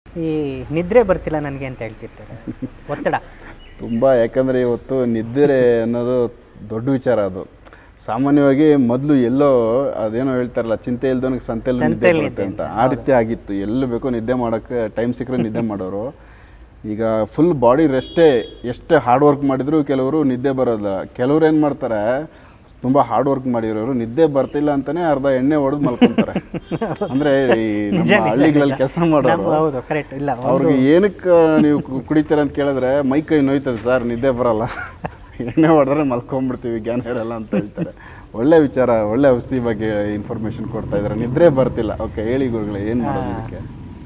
ಈ ನಿದ್ರೆ ಬರ್ತಿಲ್ಲ ನನಗೆ ಅಂತ ಹೇಳ್ತಿರ್ತಾರೆ ಒತ್ತಡ ತುಂಬ ಯಾಕಂದರೆ ಇವತ್ತು ನಿದ್ರೆ ಅನ್ನೋದು ದೊಡ್ಡ ವಿಚಾರ ಅದು ಸಾಮಾನ್ಯವಾಗಿ ಮೊದಲು ಎಲ್ಲೋ ಅದೇನೋ ಹೇಳ್ತಾರಲ್ಲ ಚಿಂತೆ ಇಲ್ದವನಿಗೆ ಸಂತೆಯಲ್ಲಿ ನಿದ್ದೆ ಸಂತೆಯಲ್ಲಿ ಬರುತ್ತೆ ಅಂತ ಆ ರೀತಿ ಆಗಿತ್ತು ಎಲ್ಲಿ ಬೇಕೋ ನಿದ್ದೆ ಮಾಡೋಕ್ಕೆ ಟೈಮ್ ಸಿಕ್ಕರೆ ನಿದ್ದೆ ಮಾಡೋರು ಈಗ ಫುಲ್ ಬಾಡಿ ರೆಸ್ಟೇ ಎಷ್ಟೇ ಹಾರ್ಡ್ ವರ್ಕ್ ಮಾಡಿದ್ರು ಕೆಲವರು ನಿದ್ದೆ ಬರೋದಿಲ್ಲ ಕೆಲವ್ರು ಏನು ಮಾಡ್ತಾರೆ ತುಂಬ ಹಾರ್ಡ್ ವರ್ಕ್ ಮಾಡಿರೋರು ನಿದ್ದೆ ಬರ್ತಿಲ್ಲ ಅಂತಾನೆ ಅರ್ಧ ಎಣ್ಣೆ ಹೊಡೆದು ಮಲ್ಕೊಂತಾರೆ ಅಂದರೆ ಈ ನಮ್ಮ ಹಳ್ಳಿಗಳಲ್ಲಿ ಕೆಲಸ ಮಾಡೋರು ನಮ್ಮ- ಹೌದು ಕರೆಕ್ಟ್ ಇಲ್ಲ ಅವ್ರಿಗೆ ಏನಕ್ಕೆ ನೀವು ಕು- ಕುಡಿತೀರ ಅಂತ ಕೇಳಿದ್ರೆ ಮೈ ಕೈ ನೋಯ್ತದೆ ಸರ್ ನಿದ್ದೆ ಬರಲ್ಲ ಎಣ್ಣೆ ಹೊಡೆದ್ರೆ ಮಲ್ಕೊಂಡ್ಬಿಡ್ತೀವಿ ಜ್ಞಾನ ಇರಲ್ಲ ಅಂತ ಹೇಳ್ತಾರೆ ಒಳ್ಳೆ ವಿಚಾರ ಒಳ್ಳೆ ಔಷಧಿ ಬಗ್ಗೆ ಇನ್ಫಾರ್ಮೇಶನ್ ಕೊಡ್ತಾ ಇದ್ದಾರೆ ನಿದ್ರೆ ಬರ್ತಿಲ್ಲ ಓಕೆ ಹೇಳಿ ಗುರುಗಳೇ ಏನು ಮಾಡೋದು ಇದಕ್ಕೆ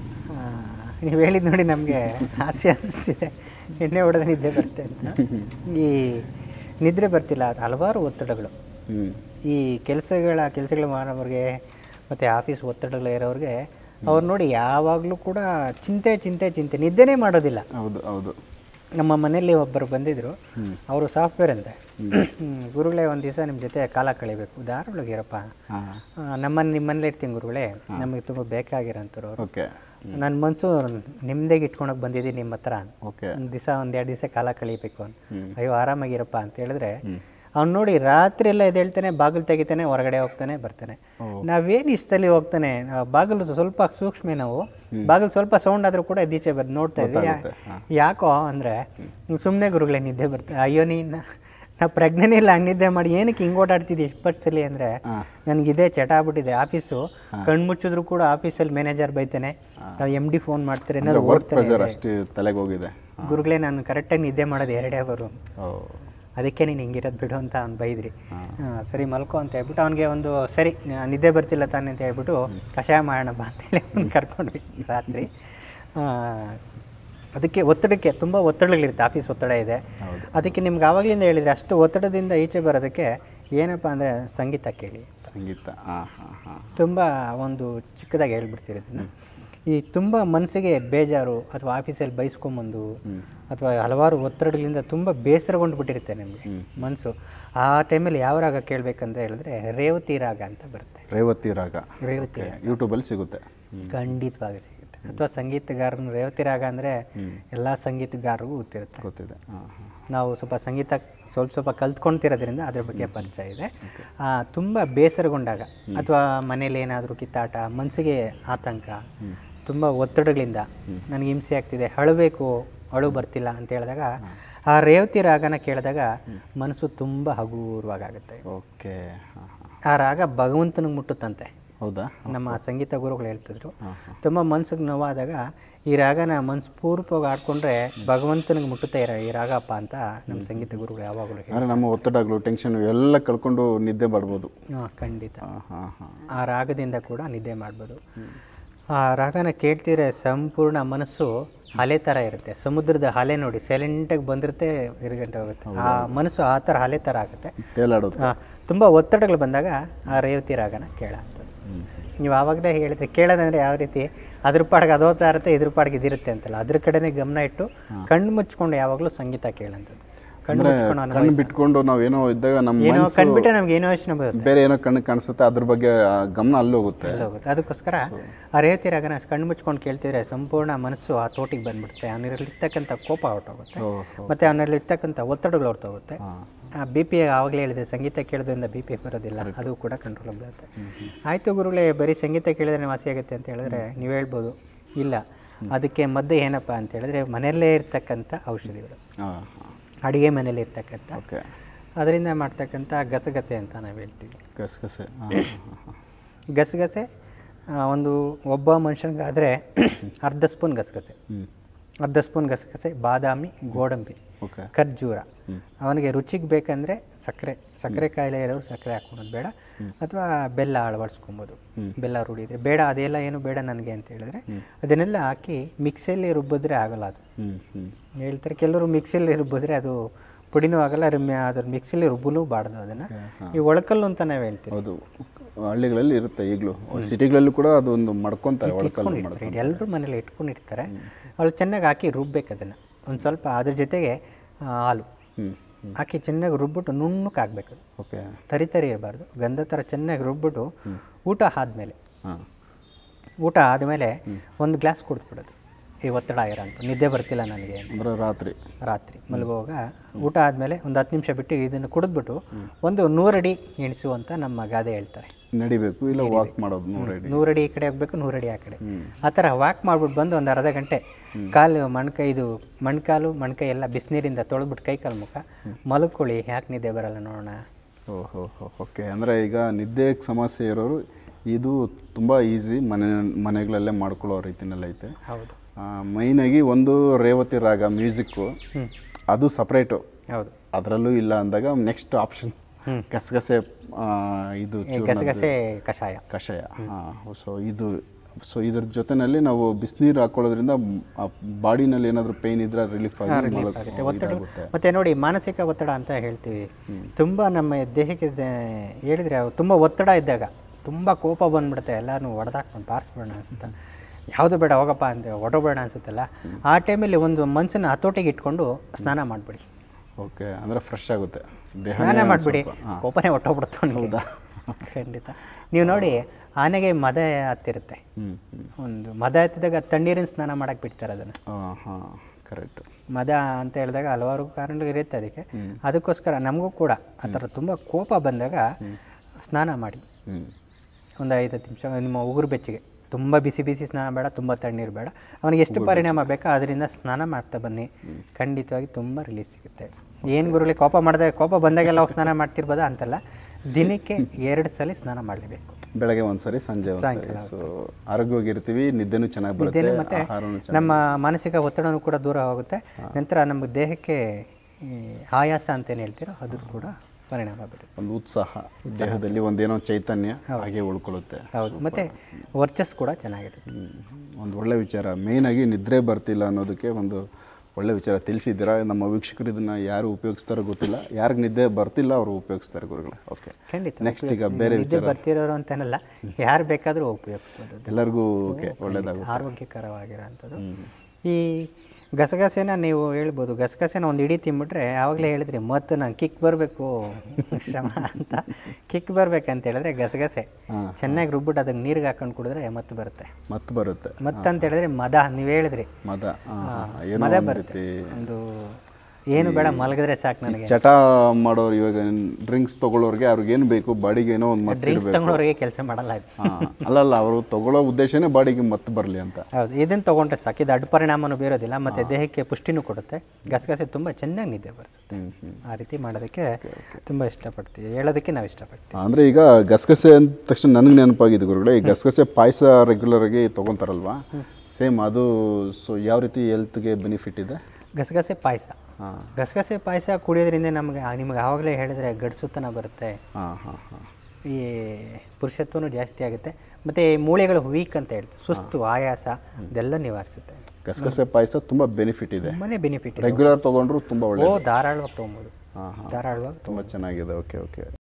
ನೀವು ಹೇಳಿದ್ ನೋಡಿ ನಮಗೆ ಹಾಸ್ಯ ಅನಿಸ್ತಿದೆ ಎಣ್ಣೆ ಹೊಡೆದ್ರೆ ನಿದ್ದೆ ಬರುತ್ತೆ ಅಂತ ಈ ನಿದ್ರೆ ಬರ್ತಿಲ್ಲ ಅದು ಹಲವಾರು ಒತ್ತಡಗಳು ಹ್ಞೂ ಈ ಕೆಲಸಗಳ ಕೆಲಸಗಳು ಮಾಡೋರಿಗೆ ಮತ್ತು ಆಫೀಸ್ ಒತ್ತಡಗಳು ಇರೋರಿಗೆ ಅವ್ರು ನೋಡಿ ಯಾವಾಗಲೂ ಕೂಡ ಚಿಂತೆ ಚಿಂತೆ ಚಿಂತೆ ನಿದ್ದೆನೇ ಮಾಡೋದಿಲ್ಲ ಹೌದು ಹೌದು ನಮ್ಮ ಮನೆಯಲ್ಲಿ ಒಬ್ಬರು ಬಂದಿದ್ದರು ಅವರು ಸಾಫ್ಟ್ವೇರ್ ಅಂತೆ ಹ್ಮ್, ಗುರುಗಳೇ ಒಂದು ದಿವಸ ನಿಮ್ಮ ಜೊತೆ ಕಾಲ ಕಳಿಬೇಕು ಧಾರವಾಡಗಿರಪ್ಪ ಹಾಂ ನಮ್ಮನ್ನು ನಿಮ್ಮನೇಲಿ ಇರ್ತೀನಿ ಗುರುಗಳೇ ನಮಗೆ ತುಂಬ ಬೇಕಾಗಿರೋಂಥವ್ರು ಅವರು ಓಕೆ ನನ್ನ ಮನಸ್ಸು ನಿಮ್ಮದೇಗೆ ಇಟ್ಕೊಳಕ್ಕೆ ಬಂದಿದ್ದೀನಿ ನಿಮ್ಮ ಹತ್ರ ಓಕೆ ಒಂದು ದಿವಸ ಒಂದು ಎರಡು ದಿವಸ ಕಾಲ ಕಳೀಬೇಕು ಅಂತ ಅಯ್ಯೋ ಆರಾಮಾಗಿರಪ್ಪ ಅಂತ ಹೇಳಿದ್ರೆ ಅವ್ನು ನೋಡಿ ರಾತ್ರಿ ಎಲ್ಲ ಎದ್ದೇಳ್ತಾನೆ ಬಾಗಿಲು ತೆಗಿತಾನೆ ಹೊರಗಡೆ ಹೋಗ್ತಾನೆ ಬರ್ತಾನೆ ನಾವೇನು ಇಷ್ಟದಲ್ಲಿ ಹೋಗ್ತಾನೆ ಆ ಬಾಗಿಲು ಸ್ವಲ್ಪ ಸೂಕ್ಷ್ಮ ನಾವು ಬಾಗಿಲು ಸ್ವಲ್ಪ ಸೌಂಡ್ ಆದರೂ ಕೂಡ ಎದ್ದೀಚೆ ಬಂದು ನೋಡ್ತಾ ಇದ್ವಿ ಯಾ- ಯಾಕೋ ಅಂದರೆ ಸುಮ್ಮನೆ ಗುರುಗಳೇ ನಿದ್ದೆ ಬರ್ತಾರೆ ಅಯ್ಯೋ ನೀನು ನಾ ಪ್ರಜ್ಞೆನೇ ಇಲ್ಲ ಹಂಗೆ ನಿದ್ದೆ ಮಾಡಿ ಏನಕ್ಕೆ ಹಿಂಗೆ ಓಡಾಡ್ತಿದ್ದೆ ಎಷ್ಟು ಸಲ ಅಂದರೆ ನನಗಿದೇ ಚಟ ಆಗ್ಬಿಟ್ಟಿದೆ ಆಫೀಸು ಕಣ್ಮುಚ್ಚಿದ್ರು ಕೂಡ ಆಫೀಸಲ್ಲಿ ಮ್ಯಾನೇಜರ್ ಬೈತಾನೆ ಎಮ್ ಡಿ ಫೋನ್ ಮಾಡ್ತಾರೆ ಏನಾದ್ರು ವರ್ಕ್ ಓಡ್ತಾನೆ ಪ್ರೆಷರ್ ಅಷ್ಟು ತಲೆಗೆ ಹೋಗಿದೆ ಗುರುಗಳೇ ನಾನು ಕರೆಕ್ಟಾಗಿ ನಿದ್ದೆ ಮಾಡೋದು ಎರಡೇ ಅವರು ಓ ಅದಕ್ಕೆ ನೀನು ಹಿಂಗಿರೋದು ಬಿಡು ಅಂತ ಅವ್ನು ಬೈದ್ರಿ ಹಾ, ಸರಿ ಮಲ್ಕೋ ಅಂತ ಹೇಳ್ಬಿಟ್ಟು ಅವ್ನಿಗೆ ಒಂದು ಸರಿ ನ- ನಿದ್ದೆ ಬರ್ತಿಲ್ಲ ತಾನೆ ಅಂತ ಹೇಳ್ಬಿಟ್ಟು ಕಷಾಯ ಮಾಡೋಣ ಬಾ ಅಂತೇಳಿ ಅವ್ನು ಕರ್ಕೊಂಡ್ವಿ ರಾತ್ರಿ ಆ, ಅದಕ್ಕೆ ಒತ್ತಡಕ್ಕೆ ತುಂಬ ಒತ್ತಡಗಳಿರುತ್ತೆ ಆಫೀಸ್ ಒತ್ತಡ ಇದೆ ಅದಕ್ಕೆ ನಿಮ್ಗೆ ಆವಾಗಲಿಂದ ಹೇಳಿದರೆ ಅಷ್ಟು ಒತ್ತಡದಿಂದ ಈಚೆ ಬರೋದಕ್ಕೆ ಏನಪ್ಪ ಅಂದರೆ ಸಂಗೀತ ಕೇಳಿ ಸಂಗೀತ ಹಾಂ ಹಾಂ ಹಾಂ ತುಂಬ ಒಂದು ಚಿಕ್ಕದಾಗಿ ಹೇಳ್ಬಿಡ್ತೀರಿ ಇದನ್ನು ಈ ತುಂಬ ಮನಸ್ಸಿಗೆ ಬೇಜಾರು ಅಥವಾ ಆಫೀಸಲ್ಲಿ ಬೈಸ್ಕೊಂಬಂದು ಅಥವಾ ಹಲವಾರು ಒತ್ತಡಗಳಿಂದ ತುಂಬ ಬೇಸರಗೊಂಡು ಬಿಟ್ಟಿರುತ್ತೆ ನಿಮಗೆ ಮನಸ್ಸು ಆ ಟೈಮಲ್ಲಿ ಯಾವ ರಾಗ ಕೇಳಬೇಕಂತ ಹೇಳಿದ್ರೆ ರೇವತಿ ರಾಗ ಅಂತ ಬರುತ್ತೆ ರೇವತಿ ರಾಗ ರೇವತಿ ಓಕೆ ಯೂಟ್ಯೂಬಲ್ಲಿ ಸಿಗುತ್ತೆ ಖಂಡಿತವಾಗಿ ಸಿಗುತ್ತೆ ಅಥವಾ ಸಂಗೀತಗಾರನ ರೇವತಿ ರಾಗ ಅಂದರೆ ಎಲ್ಲ ಸಂಗೀತಗಾರರಿಗೂ ಗೊತ್ತಿರುತ್ತೆ ಗೊತ್ತಿದೆ ಹಾಂ ಹಾಂ ನಾವು ಸ್ವಲ್ಪ ಸಂಗೀತ ಸ್ವಲ್ಪ ಸ್ವಲ್ಪ ಕಲ್ತ್ಕೊಳ್ತಿರೋದ್ರಿಂದ ಅದ್ರ ಬಗ್ಗೆ ಪರಿಚಯ ಇದೆ ಆ, ತುಂಬ ಬೇಸರಗೊಂಡಾಗ ಅಥವಾ ಮನೇಲಿ ಏನಾದರೂ ಕಿತ್ತಾಟ ಮನಸ್ಸಿಗೆ ಆತಂಕ ತುಂಬ ಒತ್ತಡಗಳಿಂದ ನನಗೆ ಹಿಂಸೆ ಆಗ್ತಿದೆ ಅಳಬೇಕು ಅಳು ಬರ್ತಿಲ್ಲ ಅಂತ ಹೇಳಿದಾಗ ಆ ರೇವತಿ ರಾಗನ ಕೇಳಿದಾಗ ಮನಸ್ಸು ತುಂಬ ಹಗುರವಾಗುತ್ತೆ ಓಕೆ ಹಾಂ ಹಾಂ ಆ ರಾಗ ಭಗವಂತನಿಗೆ ಮುಟ್ಟುತ್ತಂತೆ ಹೌದಾ ನಮ್ಮ ಸಂಗೀತ ಗುರುಗಳು ಹೇಳ್ತಿದ್ರು ತುಂಬ ಮನ್ಸಿಗೆ ನೋವಾದಾಗ ಈ ರಾಗನ ಮನಸ್ಪೂರ್ವಕವಾಗಿ ಆಡ್ಕೊಂಡ್ರೆ ಭಗವಂತನಿಗೆ ಮುಟ್ಟುತ್ತೆ ಈ ರಾ- ಈ ರಾಗಪ್ಪ ಅಂತ ನಮ್ಮ ಸಂಗೀತ ಗುರುಗಳು ಯಾವಾಗಲೂ ಹೇಳಿ ಅಂದರೆ ನಮ್ಮ ಒತ್ತಡಗಳು ಟೆನ್ಷನ್ ಎಲ್ಲ ಕಳ್ಕೊಂಡು ನಿದ್ದೆ ಮಾಡ್ಬೋದು ಹಾಂ ಖಂಡಿತ ಹಾಂ ಹಾಂ ಹಾಂ ಆ ರಾಗದಿಂದ ಕೂಡ ನಿದ್ದೆ ಮಾಡ್ಬೋದು ಆ ರಾಗನ ಕೇಳ್ತಿದ್ರೆ ಸಂಪೂರ್ಣ ಮನಸ್ಸು ಅಲೆ ಥರ ಇರುತ್ತೆ ಸಮುದ್ರದ ಅಲೆ ನೋಡಿ ಸೈಲೆಂಟಾಗಿ ಬಂದಿರುತ್ತೆ ಗಂಟೆ ಹೋಗುತ್ತೆ ಆ ಮನಸ್ಸು ಆ ಥರ ಅಲೆ ಥರ ಆಗುತ್ತೆ ತೇಲಾಡೋದು ಆ, ತುಂಬ ಒತ್ತಡಗಳು ಬಂದಾಗ ಆ ರೇವತಿ ರಾಗನ ಕೇಳ ನೀವು ಆವಾಗಲೇ ಹೇಳಿದ್ರೆ ಕೇಳೋದಂದ್ರೆ ಯಾವ ರೀತಿ ಅದ್ರ ಪಾಡಿಗೆ ಅದೋತಾ ಇರುತ್ತೆ ಇದ್ರ ಪಾಡಿಗೆ ಇದಿರುತ್ತೆ ಅಂತಲ್ಲ ಅದ್ರ ಕಡೆನೇ ಗಮನ ಇಟ್ಟು ಕಣ್ಣು ಮುಚ್ಕೊಂಡು ಯಾವಾಗಲೂ ಸಂಗೀತ ಕೇಳಂಥದ್ದು ಕಣ್ಣು ಮುಚ್ಕೊಂಡು ಕಣ್ಣು ಅನುಭವಿಸಿ ಬಿಟ್ಕೊಂಡು ನಾವೇನೋ ಇದ್ದಾಗ ನಮ್ಮ ಏನೋ ಮನಸ್ಸು ಕಂಡ್ಬಿಟ್ರೆ ನಮ್ಗೆ ಏನೋ ಯೋಚನೆ ಬರುತ್ತೆ ಬೇರೆ ಏನೋ ಕಣ್ಣು ಕಾಣಿಸುತ್ತೆ ಅದ್ರ ಬಗ್ಗೆ ಆ ಗಮನ ಅಲ್ಲಿ ಹೋಗುತ್ತೆ ಹೋಗುತ್ತೆ ಅದಕ್ಕೋಸ್ಕರ ಆ ರೇವತಿ ರಾಗನ ಕಣ್ಣು ಮುಚ್ಕೊಂಡು ಕೇಳ್ತಿದ್ರೆ ಸಂಪೂರ್ಣ ಮನಸ್ಸು ಆ ತೋಟಿಗೆ ಬಂದ್ಬಿಡುತ್ತೆ ಅವನಲ್ಲಿರ್ತಕ್ಕಂಥ ಕೋಪ ಹೊರಟೋಗುತ್ತೆ ಓಹೋ ಮತ್ತು ಅವನಲ್ಲಿರ್ತಕ್ಕಂಥ ಒತ್ತಡಗಳು ಹೊರಟೋಗುತ್ತೆ ಹಾಂ ಆ ಬಿ ಪಿ ಆವಾಗಲೇ ಹೇಳಿದೆ ಸಂಗೀತ ಕೇಳೋದ್ರಿಂದ ಬಿ ಪಿ ಬರೋದಿಲ್ಲ ಅದು ಕೂಡ ಕಂಟ್ರೋಲ್ ಬರುತ್ತೆ ಆಯಿತು ಗುರುಗಳೇ ಬರೀ ಸಂಗೀತ ಕೇಳಿದ್ರೆ ವಾಸಿ ಆಗುತ್ತೆ ಅಂತ ಹೇಳಿದ್ರೆ ನೀವು ಹೇಳ್ಬೋದು ಇಲ್ಲ ಅದಕ್ಕೆ ಮದ್ದು ಏನಪ್ಪ ಅಂತ ಹೇಳಿದ್ರೆ ಮನೆಯಲ್ಲೇ ಇರ್ತಕ್ಕಂಥ ಔಷಧಿಗಳು ಹಾಂ ಹಾಂ ಅಡುಗೆ ಮನೇಲಿ ಇರ್ತಕ್ಕಂಥ ಓಕೆ ಅದರಿಂದ ಮಾಡ್ತಕ್ಕಂಥ ಗಸಗಸೆ ಅಂತ ನಾವು ಹೇಳ್ತೀವಿ ಗಸಗಸೆ ಹಾಂ ಹಾಂ ಹಾಂ ಗಸಗಸೆ ಆ, ಒಂದು ಒಬ್ಬ ಮನುಷ್ಯನಿಗಾದರೆ ಅರ್ಧ ಸ್ಪೂನ್ ಗಸಗಸೆ ಹ್ಞೂ ಅರ್ಧ ಸ್ಪೂನ್ ಗಸಗಸೆ ಬಾದಾಮಿ ಗೋಡಂಬಿ ಓಕೆ ಖರ್ಜೂರ ಅವನಿಗೆ ರುಚಿಗೆ ಬೇಕಂದರೆ ಸಕ್ಕರೆ ಸಕ್ಕರೆ ಕಾಯಿಲೆ ಇರೋರು ಸಕ್ಕರೆ ಹಾಕೊಳೋದು ಬೇಡ ಅಥವಾ ಬೆಲ್ಲ ಅಳವಡಿಸ್ಕೊಬೋದು ಬೆಲ್ಲ ರೂಢಿದ್ರೆ ಬೇಡ ಅದೆಲ್ಲ ಏನು ಬೇಡ ನನಗೆ ಅಂತ ಹೇಳಿದ್ರೆ ಅದನ್ನೆಲ್ಲ ಹಾಕಿ ಮಿಕ್ಸಿಯಲ್ಲಿ ರುಬ್ಬಿದ್ರೆ ಆಗಲ್ಲ ಅದು ಹ್ಞೂ ಹ್ಞೂ ಹೇಳ್ತಾರೆ ಕೆಲವರು ಮಿಕ್ಸಿಯಲ್ಲಿ ರುಬ್ಬಿದ್ರೆ ಅದು ಪುಡಿನೂ ಆಗಲ್ಲ ರಿಮ್ಮೆ ಅದ್ರ ಮಿಕ್ಸಿಲಿ ರುಬ್ಬಲು ಬಾರ್ದು ಅದನ್ನು ಈ ಒಳಕಲ್ಲು ಅಂತ ನಾವು ಹೇಳ್ತೀವಿ ಹೌದು ಹಳ್ಳಿಗಳಲ್ಲಿ ಇರುತ್ತೆ ಈಗಲೂ ಸಿಟಿಗಳಲ್ಲೂ ಕೂಡ ಅದೊಂದು ಮಡ್ಕೊತಾರೆ ಒಳಕಲ್ಲು ಮಾಡ್ಕೊಂಡು ಎಲ್ಲರೂ ಮನೇಲಿ ಇಟ್ಕೊಂಡಿರ್ತಾರೆ ಅವಳು ಚೆನ್ನಾಗಿ ಹಾಕಿ ರುಬ್ಬೇಕು ಅದನ್ನು ಒಂದು ಸ್ವಲ್ಪ ಅದ್ರ ಜೊತೆಗೆ ಆ, ಹಾಲು ಹ್ಞೂ ಹಾಕಿ ಚೆನ್ನಾಗಿ ರುಬ್ಬಿಟ್ಟು ನುಣ್ಣಕ್ಕೆ ಹಾಕ್ಬೇಕು ಓಕೆ ತರಿ ತರಿ ಇರಬಾರ್ದು ಗಂಧ ಥರ ಚೆನ್ನಾಗಿ ರುಬ್ಬಿಟ್ಟು ಊಟ ಆದಮೇಲೆ ಹಾಂ ಊಟ ಆದಮೇಲೆ ಒಂದು ಗ್ಲಾಸ್ ಕುಡಿದ್ಬಿಡೋದು ಈ ಒತ್ತಡ ಇರೋಂಥ ನಿದ್ದೆ ಬರ್ತಿಲ್ಲ ನನಗೆ ಅಂತ. ಅಂದರೆ ರಾತ್ರಿ ರಾತ್ರಿ ಮಲಗುವಾಗ ಊಟ ಆದಮೇಲೆ ಒಂದು ಹತ್ತು ನಿಮಿಷ ಬಿಟ್ಟು ಇದನ್ನು ಕುಡಿದ್ಬಿಟ್ಟು ಒಂದು ನೂರಡಿ ಎಣಿಸು ಅಂತ ನಮ್ಮ ಗಾದೆ ಹೇಳ್ತಾರೆ ನಡಿಬೇಕು ಇಲ್ಲ ವಾಕ್ ಮಾಡೋದು ನೂರಡಿ ನೂರಡಿ ಈ ಕಡೆ ಹೋಗ್ಬೇಕು ನೂರಡಿ ಆ ಕಡೆ ಆ ಥರ ವಾಕ್ ಮಾಡ್ಬಿಟ್ಟು ಬಂದು ಒಂದು ಅರ್ಧ ಗಂಟೆ ಕಾಲು ಮಣ್ಕೈ ಇದು ಮಣ್ಕಾಲು ಮಣ್ಕೈ ಎಲ್ಲ ಬಿಸಿನೀರಿಂದ ತೊಳೆದ್ಬಿಟ್ಟು ಕೈ ಕಾಲು ಮುಖ ಮಲ್ಕೊಳ್ಳಿ ಯಾಕೆ ನಿದ್ದೆ ಬರಲ್ಲ ನೋಡೋಣ ಓಹೋ ಓಕೆ ಅಂದರೆ ಈಗ ನಿದ್ದೆಗೆ ಸಮಸ್ಯೆ ಇರೋರು ಇದು ತುಂಬ ಈಸಿ ಮನೆ ಮನೆಗಳಲ್ಲೇ ಮಾಡ್ಕೊಳ್ಳೋ ರೀತಿನಲ್ಲಿ ಐತೆ ಹೌದು ಮೈನಾಗಿ ಒಂದು ರೇವತಿ ರಾಗ ಮ್ಯೂಸಿಕ್ಕು ಹ್ಞೂ ಅದು ಸಪ್ರೇಟು ಹೌದು ಅದರಲ್ಲೂ ಇಲ್ಲ ಅಂದಾಗ ನೆಕ್ಸ್ಟ್ ಆಪ್ಷನ್ ಗಸಗಸೆ ಆ, ಇದು ಈ ಚೂರ್ಣದ್ದು ಗಸಗಸೆ ಕಷಾಯ ಕಷಾಯ ಹಾಂ ಸೊ ಇದು ಸೊ ಇದ್ರ ಜೊತೆನಲ್ಲಿ ನಾವು ಬಿಸಿನೀರು ಹಾಕೊಳ್ಳೋದ್ರಿಂದ ಬಾಡಿನಲ್ಲಿ ಏನಾದರೂ ಪೇಯ್ನ್ ಇದ್ರೆ ರಿಲೀಫ್ ಆಗಿ ಮಲಗ್- ಆಗುತ್ತೆ ಒತ್ತಡ ಇದಾಗುತ್ತೆ. ಮತ್ತೆ ನೋಡಿ ಮಾನಸಿಕ ಒತ್ತಡ ಅಂತ ಹೇಳ್ತೀವಿ ತುಂಬ ನಮ್ಮ ದೇಹಕ್ಕೆ ದೆ- ಹೇಳಿದ್ರೆ ಅವು ತುಂಬ ಒತ್ತಡ ಇದ್ದಾಗ ತುಂಬ ಕೋಪ ಬಂದ್ಬಿಡುತ್ತೆ ಎಲ್ಲಾನು ಹೊಡೆದಾಕ್ಕೊಂಡು ಬಾರಿಸ್ಬೇಡ ಅನ್ಸುತ್ತೆ ಯಾವುದು ಬೇಡ ಹೋಗಪ್ಪ ಅಂತ ಹೊಡೋಬೇಡ ಅನ್ಸುತ್ತಲ್ಲ ಆ ಟೈಮಲ್ಲಿ ಒಂದು ಮನ್ಸನ್ನ ಹತೋಟಿಗೆ ಇಟ್ಕೊಂಡು ಸ್ನಾನ ಮಾಡಿಬಿಡಿ ಓಕೆ ಅಂದರೆ ಫ್ರೆಶ್ ಆಗುತ್ತೆ ದೇಹ ಸ್ನಾನ ಮಾಡಿಬಿಡಿ ಕೋಪನೇ ಹೊಟ್ಟೋಗ್ಬಿಡುತ್ತೆ ಹೌದಾ ಖಂಡಿತ ನೀವು ನೋಡಿ ಆನೆಗೆ ಮದ ಹತ್ತಿರುತ್ತೆ ಹ್ಞೂ ಹ್ಞೂ ಒಂದು ಮದ ಹತ್ತಿದಾಗ ತಣ್ಣೀರಿನ ಸ್ನಾನ ಮಾಡಕ್ಕೆ ಬಿಡ್ತಾರೆ ಅದನ್ನು ಹಾಂ ಹಾಂ ಕರೆಕ್ಟ್ ಮದ ಅಂತ ಹೇಳಿದಾಗ ಹಲವಾರು ಕಾರಣಗಳು ಇರುತ್ತೆ ಅದಕ್ಕೆ ಅದಕ್ಕೋಸ್ಕರ ನಮಗೂ ಕೂಡ ಆ ಥರ ತುಂಬ ಕೋಪ ಬಂದಾಗ ಸ್ನಾನ ಮಾಡಿ ಹ್ಞೂ ಒಂದು ಐದು ಹತ್ತು ನಿಮಿಷ ನಿಮ್ಮ ಉಗುರು ಬೆಚ್ಚಗೆ ತುಂಬ ಬಿಸಿ ಬಿಸಿ ಸ್ನಾನ ಬೇಡ ತುಂಬ ತಣ್ಣೀರು ಬೇಡ ಅವನಿಗೆ ಎಷ್ಟು ಪರಿಣಾಮ ಬೇಕೋ ಅದರಿಂದ ಸ್ನಾನ ಮಾಡ್ತಾ ಬನ್ನಿ ಖಂಡಿತವಾಗಿ ತುಂಬ ರಿಲೀಸ್ ಸಿಗುತ್ತೆ ಏನು ಗುರುಳಿ ಕೋಪ ಮಾಡಿದಾಗ ಕೋಪ ಬಂದಾಗೆಲ್ಲ ಹೋಗಿ ಸ್ನಾನ ಮಾಡ್ತಿರ್ಬೋದಾ ಅಂತಲ್ಲ ದಿನಕ್ಕೆ ಎರಡು ಸಲ ಸ್ನಾನ ಮಾಡಲೇಬೇಕು ಬೆಳಗ್ಗೆ ಒಂದ್ಸರಿ ಸಂಜೆ ಒಂದ್ಸರಿ ಸೊ ಆರೋಗ್ಯವಾಗಿರ್ತೀವಿ ನಿದ್ದೆನೂ ಚೆನ್ನಾಗಿ ಬರುತ್ತೆ ನಿದ್ದೆನೂ ಮತ್ತೆ ಆಹಾರನೂ ನಮ್ಮ ಮಾನಸಿಕ ಒತ್ತಡನೂ ಕೂಡ ದೂರ ಹೋಗುತ್ತೆ ನಂತರ ನಮ್ಮ ದೇಹಕ್ಕೆ ಈ ಆಯಾಸ ಅಂತೇನು ಹೇಳ್ತೀರೋ ಅದು ಕೂಡ ಪರಿಣಾಮ ಬೀರುತ್ತೆ ಒಂದು ಉತ್ಸಾಹ ದೇಹದಲ್ಲಿ ಒಂದೇನೋ ಚೈತನ್ಯ ಹಾಗೆ ಉಳ್ಕೊಳ್ಳುತ್ತೆ ಹೌದು ಮತ್ತು ವರ್ಚಸ್ ಕೂಡ ಚೆನ್ನಾಗಿರುತ್ತೆ ಹ್ಮ್. ಒಂದು ಒಳ್ಳೆ ವಿಚಾರ ಮೇಯ್ನಾಗಿ ನಿದ್ರೆ ಬರ್ತಿಲ್ಲ ಅನ್ನೋದಕ್ಕೆ ಒಂದು ಒಳ್ಳೆ ವಿಚಾರ ತಿಳಿಸಿದ್ದೀರಾ ನಮ್ಮ ವೀಕ್ಷಕರು ಇದನ್ನ ಯಾರು ಉಪಯೋಗಿಸ್ತಾರೋ ಗೊತ್ತಿಲ್ಲ ಯಾರಿಗೆ ನಿದ್ದೆ ಬರ್ತಿಲ್ಲ ಅವರು ಉಪಯೋಗಿಸ್ತಾರೆ ಗುರುಗಳೇ ಓಕೆ ಖಂಡಿತ ನೆಕ್ಸ್ಟ್ ಈಗ ಬೇರೆ ನಿದ್ದೆ ಬರ್ತಿರೋರು ಅಂತನಲ್ಲ ಯಾರು ಬೇಕಾದರೂ ಉಪಯೋಗಿಸ್ಬೋದು ಅದು. ಎಲ್ಲರಿಗೂ ಓಕೆ ಒಳ್ಳೇದಾಗುತ್ತೆ ಆರೋಗ್ಯಕರವಾಗಿರೋಂಥದ್ದು ಈ ಗಸಗಸೆನ ನೀವು ಹೇಳ್ಬೋದು ಗಸಗಸೆನ ಒಂದು ಇಡೀ ತಿಂಬಿಟ್ರೆ ಆವಾಗಲೇ ಹೇಳಿದ್ರಿ ಮತ್ತು ನಂಗೆ ಕಿಕ್ ಬರಬೇಕು ಶ್ರಮ ಅಂತ ಕಿಕ್ ಬರ್ಬೇಕಂತ ಹೇಳಿದ್ರೆ ಗಸಗಸೆ ಚೆನ್ನಾಗಿ ರುಬ್ಬಿಟ್ಟು ಅದಕ್ಕೆ ನೀರಿಗೆ ಹಾಕೊಂಡು ಕುಡಿದ್ರೆ ಮತ್ತು ಬರುತ್ತೆ ಮತ್ತೆ ಬರುತ್ತೆ ಮತ್ತಂತ ಹೇಳಿದ್ರೆ ಮದ ನೀವು ಹೇಳಿದ್ರಿ ಮದ ಆ, ಏನೋ ಮದ ಒಂದ್ ಬರುತ್ತೆ ರೀತಿ ಒಂದು ಏನು ಬೇಡ ಮಲಗಿದ್ರೆ ಸಾಕು ನನಗೆ ಚಟ ಮಾಡೋರು ಇವಾಗ ಡ್ರಿಂಕ್ಸ್ ತಗೊಳ್ಳೋರ್ಗೆ ಅವ್ರಿಗೆ ಏನು ಬೇಕು ಬಾಡಿಗೆ ಏನೋ ಒಂದು ಮತ್ತೆ ಡ್ರಿಂಕ್ಸ್ ತಗೊಂಡವ್ರಿಗೆ ಕೆಲಸ ಮಾಡಲ್ಲ ಇದು ಹಾಂ ಅಲ್ಲಲ್ಲ ಅವರು ತಗೊಳ್ಳೋ ಉದ್ದೇಶನೇ ಬಾಡಿಗೆ ಮತ್ತೆ ಬರಲಿ ಅಂತ ಹೌದು ಇದನ್ನು ತೊಗೊಂಡ್ರೆ ಸಾಕು ಇದು ಅಡ್ಡ ಪರಿಣಾಮನೂ ಬೀರೋದಿಲ್ಲ ಮತ್ತು ದೇಹಕ್ಕೆ ಪುಷ್ಟಿನೂ ಕೊಡುತ್ತೆ ಗಸಗಸೆ ತುಂಬ ಚೆನ್ನಾಗಿ ನಿದ್ದೆ ಬರಿಸುತ್ತೆ ಹ್ಮ್, ಹ್ಮ್. ಆ ರೀತಿ ಮಾಡೋದಕ್ಕೆ ತುಂಬ ಇಷ್ಟಪಡ್ತೀವಿ ಹೇಳೋದಕ್ಕೆ ನಾವು ಇಷ್ಟಪಡ್ತೀವಿ ಅಂದರೆ ಈಗ ಗಸಗಸೆ ಅಂದ ತಕ್ಷಣ ನನಗೆ ನೆನಪಾಗಿದೆ ಗುರುಗಳೇ ಈ ಗಸಗಸೆ ಪಾಯಸ ರೆಗ್ಯುಲರ್ ಆಗಿ ತೊಗೊತಾರಲ್ವಾ ಸೇಮ್ ಅದು ಸೊ ಯಾವ ರೀತಿ ಹೆಲ್ತ್ಗೆ ಬೆನಿಫಿಟ್ ಇದೆ ಗಸಗಸೆ ಪಾಯಸ ಹಾಂ ಗಸಗಸೆ ಪಾಯಸ ಕುಡಿಯೋದ್ರಿಂದ ನಮಗೆ ನಿಮಗೆ ಆವಾಗಲೇ ಹೇಳಿದ್ರೆ ಗಡ್ಸುತನ ಬರುತ್ತೆ ಹಾಂ ಹಾಂ ಹಾಂ ಈ ಪುರುಷತ್ವನೂ ಜಾಸ್ತಿ ಆಗುತ್ತೆ ಮತ್ತು ಮೂಳೆಗಳು ವೀಕ್ ಅಂತ ಹೇಳ್ತೀವಿ ಸುಸ್ತು ಆಯಾಸ ಇದೆಲ್ಲ ನಿವಾರಿಸುತ್ತೆ ಗಸಗಸೆ ಪಾಯಸ ತುಂಬ ಬೆನಿಫಿಟ್ ಇದೆ ತುಂಬಾ ಬೆನಿಫಿಟ್ ರೆಗ್ಯುಲರ್ ತೊಗೊಂಡ್ರು ತುಂಬ ಒಳ್ಳೆ ಓ ಧಾರಾಳವಾಗಿ ತೊಗೊಬೋದು ಹಾಂ ಹಾಂ ಧಾರಾಳವಾಗಿ ತುಂಬ ಚೆನ್ನಾಗಿದೆ ಓಕೆ ಓಕೆ